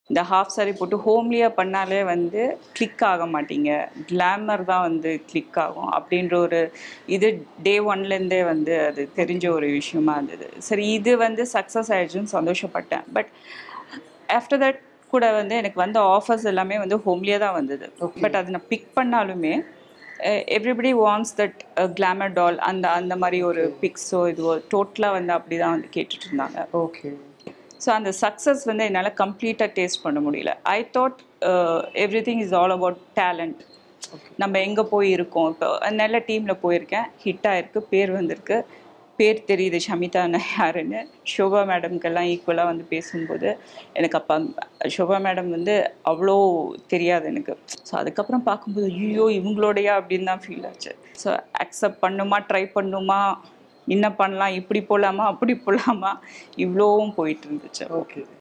இந்த half saree போட்டு ஹோம்லியாக பண்ணாலே வந்து கிளிக் ஆக மாட்டீங்க கிளாமர் தான் வந்து கிளிக் ஆகும் அப்படின்ற ஒரு இது டே ஒன்லேருந்தே வந்து அது தெரிஞ்ச ஒரு விஷயமா இருந்தது சரி இது வந்து சக்ஸஸ் ஆயிடுச்சுன்னு சந்தோஷப்பட்டேன் பட் ஆஃப்டர் தட் கூட வந்து எனக்கு வந்த ஆஃபர்ஸ் எல்லாமே வந்து ஹோம்லியாக தான் வந்தது பட் அதை நான் பிக் பண்ணாலுமே everybody wants that glamour doll அந்த அந்த மாதிரி ஒரு பிக்ஸோ இதுவோ டோட்டலாக வந்து அப்படி தான் வந்து கேட்டுட்டு இருந்தாங்க ஓகே ஸோ அந்த சக்ஸஸ் வந்து என்னால் கம்ப்ளீட்டாக டேஸ்ட் பண்ண முடியல I thought everything is all about talent நம்ம எங்கே போய் இருக்கோம் இப்போ நல்ல டீமில் போயிருக்கேன் ஹிட் ஆயிருக்கு பேர் வந்திருக்கு பேர் தெரியுது ஷமிதா அண்ணா யாருன்னு ஷோபா மேடம்க்கெல்லாம் ஈக்குவலாக வந்து பேசும்போது எனக்கு அப்போ ஷோபா மேடம் வந்து அவ்வளோ தெரியாது எனக்கு ஸோ அதுக்கப்புறம் பார்க்கும்போது ஐயோ இவங்களோடையா அப்படின்னு தான் ஃபீல் ஆச்சு ஸோ அக்செப்ட் பண்ணுமா ட்ரை பண்ணுமா என்ன பண்ணலாம் இப்படி போகலாமா அப்படி போகலாமா இவ்வளோவும் போயிட்டு இருந்துச்சு ஓகே